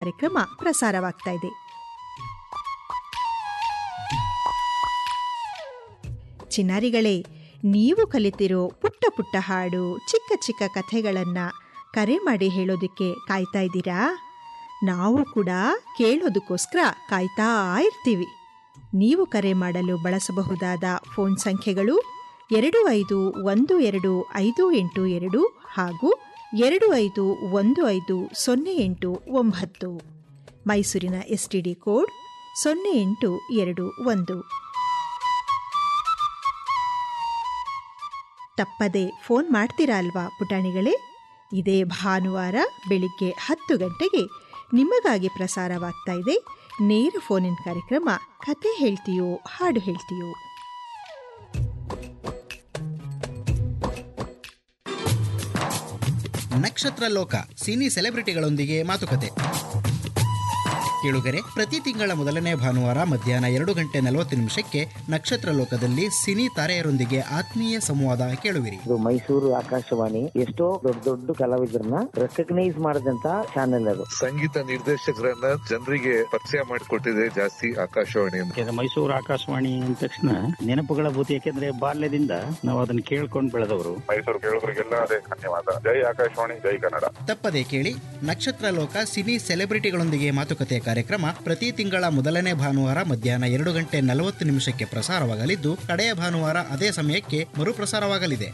ಕಾರ್ಯಕ್ರಮ ಪ್ರಸಾರವಾಗ್ತಾ ಇದೆ ಚಿನ್ನಾರಿಗಳೇ ನೀವು ಕಲಿತಿರೋ ಪುಟ್ಟ ಪುಟ್ಟ ಹಾಡು ಚಿಕ್ಕ ಚಿಕ್ಕ ಕಥೆಗಳನ್ನು ಕರೆ ಮಾಡಿ ಹೇಳೋದಕ್ಕೆ ಕಾಯ್ತಾ ಇದ್ದೀರಾ ನಾವು ಕೂಡ ಕೇಳೋದಕ್ಕೋಸ್ಕರ ಕಾಯ್ತಾ ಇರ್ತೀವಿ ನೀವು ಕರೆ ಮಾಡಲು ಬಳಸಬಹುದಾದ ಫೋನ್ ಸಂಖ್ಯೆಗಳು ಎರಡು ಐದು ಒಂದು ಎರಡು ಐದು ಎಂಟು ಎರಡು ಹಾಗೂ ಎರಡು ಐದು ಒಂದು ಐದು ಸೊನ್ನೆ ಎಂಟು ಒಂಬತ್ತು ಮೈಸೂರಿನ ಎಸ್ ಟಿ ಡಿ ಕೋಡ್ ಸೊನ್ನೆ ಎಂಟು ಎರಡು ಒಂದು ತಪ್ಪದೆ ಫೋನ್ ಮಾಡ್ತೀರಾ ಅಲ್ವಾ ಪುಟಾಣಿಗಳೇ ಇದೇ ಭಾನುವಾರ ಬೆಳಿಗ್ಗೆ ಹತ್ತು ಗಂಟೆಗೆ ನಿಮಗಾಗಿ ಪ್ರಸಾರವಾಗ್ತಾ ಇದೆ ನೇರ ಫೋನಿನ್ ಕಾರ್ಯಕ್ರಮ ಕತೆ ಹೇಳ್ತೀಯೋ ಹಾಡು ಹೇಳ್ತೀಯೋ ನಕ್ಷತ್ರ ಲೋಕ ಸಿನಿ ಸೆಲೆಬ್ರಿಟಿಗಳೊಂದಿಗೆ ಮಾತುಕತೆ ಕೇಳುಗರೆ ಪ್ರತಿ ತಿಂಗಳ ಮೊದಲನೇ ಭಾನುವಾರ ಮಧ್ಯಾಹ್ನ ಎರಡು ಗಂಟೆ ನಲವತ್ತು ನಿಮಿಷಕ್ಕೆ ನಕ್ಷತ್ರ ಲೋಕದಲ್ಲಿ ಸಿನಿ ತಾರೆಯರೊಂದಿಗೆ ಆತ್ಮೀಯ ಸಂವಾದ ಕೇಳುವಿರಿ ಇದು ಮೈಸೂರು ಆಕಾಶವಾಣಿ ಎಷ್ಟೋ ದೊಡ್ಡ ದೊಡ್ಡ ಕಲಾವಿದರನ್ನ ರೆಕಗ್ನೈಸ್ ಮಾಡಿದಂತ ಚಾನೆಲ್ ಅದು ಸಂಗೀತ ನಿರ್ದೇಶಕರನ್ನ ಜನರಿಗೆ ಪರಿಚಯ ಮಾಡಿಕೊಟ್ಟಿದೆ ಜಾಸ್ತಿ ಆಕಾಶವಾಣಿ ಅಂತ ಯಾಕಂದ್ರೆ ಮೈಸೂರು ಆಕಾಶವಾಣಿ ಅಂದ ತಕ್ಷಣ ನೆನಪುಗಳ ಭೂತಿ ಯಾಕೆಂದ್ರೆ ಬಾಲ್ಯದಿಂದ ನಾವು ಅದನ್ನ ಕೇಳ್ಕೊಂಡು ಬೆಳೆದವರು ಮೈಸೂರು ಕೇಳೋರಿಗೆಲ್ಲ ಅದೇ ಧನ್ಯವಾದ ಜೈ ಆಕಾಶವಾಣಿ ಜೈ ಕನ್ನಡ ತಪ್ಪದೆ ಕೇಳಿ ನಕ್ಷತ್ರ ಲೋಕ ಸಿನಿ ಸೆಲೆಬ್ರಿಟಿಗಳೊಂದಿಗೆ ಮಾತುಕತೆ ಕಾರ್ಯಕ್ರಮ ಪ್ರತಿ ತಿಂಗಳ ಮೊದಲನೇ ಭಾನುವಾರ ಮಧ್ಯಾಹ್ನ ಎರಡು ಗಂಟೆ ನಲವತ್ತು ನಿಮಿಷಕ್ಕೆ ಪ್ರಸಾರವಾಗಲಿದ್ದು ಕಡೆಯ ಭಾನುವಾರ ಅದೇ ಸಮಯಕ್ಕೆ ಮರುಪ್ರಸಾರವಾಗಲಿದೆ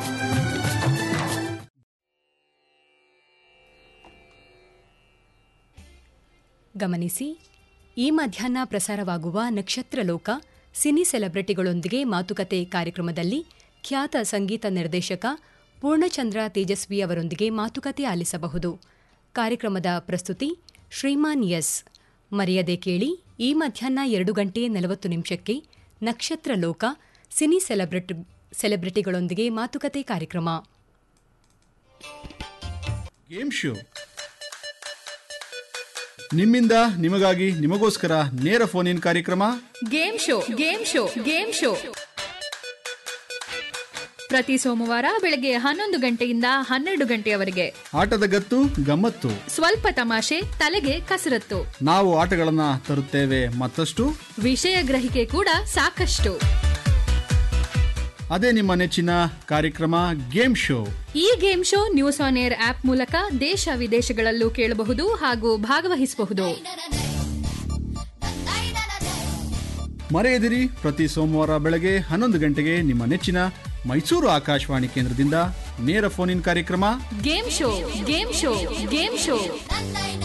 ಗಮನಿಸಿ ಈ ಮಧ್ಯಾಹ್ನ ಪ್ರಸಾರವಾಗುವ ನಕ್ಷತ್ರಲೋಕ ಸಿನಿ ಸೆಲೆಬ್ರಿಟಿಗಳೊಂದಿಗೆ ಮಾತುಕತೆ ಕಾರ್ಯಕ್ರಮದಲ್ಲಿ ಖ್ಯಾತ ಸಂಗೀತ ನಿರ್ದೇಶಕ ಪೂರ್ಣಚಂದ್ರ ತೇಜಸ್ವಿ ಅವರೊಂದಿಗೆ ಮಾತುಕತೆ ಆಲಿಸಬಹುದು ಕಾರ್ಯಕ್ರಮದ ಪ್ರಸ್ತುತಿ ಶ್ರೀಮಾನ್ ಎಸ್ ಮರೆಯದೆ ಕೇಳಿ ಈ ಮಧ್ಯಾಹ್ನ ಎರಡು ಗಂಟೆ ನಲವತ್ತು ನಿಮಿಷಕ್ಕೆ ನಕ್ಷತ್ರಲೋಕ ಸಿನಿ ಸೆಲೆಬ್ರಿಟಿ ಸೆಲೆಬ್ರಿಟಿಗಳೊಂದಿಗೆ ಮಾತುಕತೆ ಕಾರ್ಯಕ್ರಮ ಗೇಮ್ ಶೋ ನಿಮ್ಮಿಂದ ನಿಮಗಾಗಿ ನಿಮಗೋಸ್ಕರ ನೇರ ಫೋನ್ ಇನ್ ಕಾರ್ಯಕ್ರಮ game show game show game show ಪ್ರತಿ ಸೋಮವಾರ ಬೆಳಗ್ಗೆ ಹನ್ನೊಂದು ಗಂಟೆಯಿಂದ ಹನ್ನೆರಡು ಗಂಟೆಯವರೆಗೆ ಆಟದ ಗತ್ತು ಗಮ್ಮತ್ತು ಸ್ವಲ್ಪ ತಮಾಷೆ ತಲೆಗೆ ಕಸರತ್ತು ನಾವು ಆಟಗಳನ್ನ ತರುತ್ತೇವೆ ಮತ್ತಷ್ಟು ವಿಷಯ ಗ್ರಹಿಕೆ ಕೂಡ ಸಾಕಷ್ಟು ಅದೇ ನಿಮ್ಮ ನೆಚ್ಚಿನ ಕಾರ್ಯಕ್ರಮ ಗೇಮ್ ಶೋ ಈ game show news on air app ಮೂಲಕ ದೇಶ ವಿದೇಶಗಳಲ್ಲೂ ಕೇಳಬಹುದು ಹಾಗೂ ಭಾಗವಹಿಸಬಹುದು ಮರೆಯದಿರಿ ಪ್ರತಿ ಸೋಮವಾರ ಬೆಳಗ್ಗೆ ಹನ್ನೊಂದು ಗಂಟೆಗೆ ನಿಮ್ಮ ನೆಚ್ಚಿನ ಮೈಸೂರು ಆಕಾಶವಾಣಿ ಕೇಂದ್ರದಿಂದ ನೇರ ಫೋನ್ ಇನ್ ಕಾರ್ಯಕ್ರಮ game show game show game show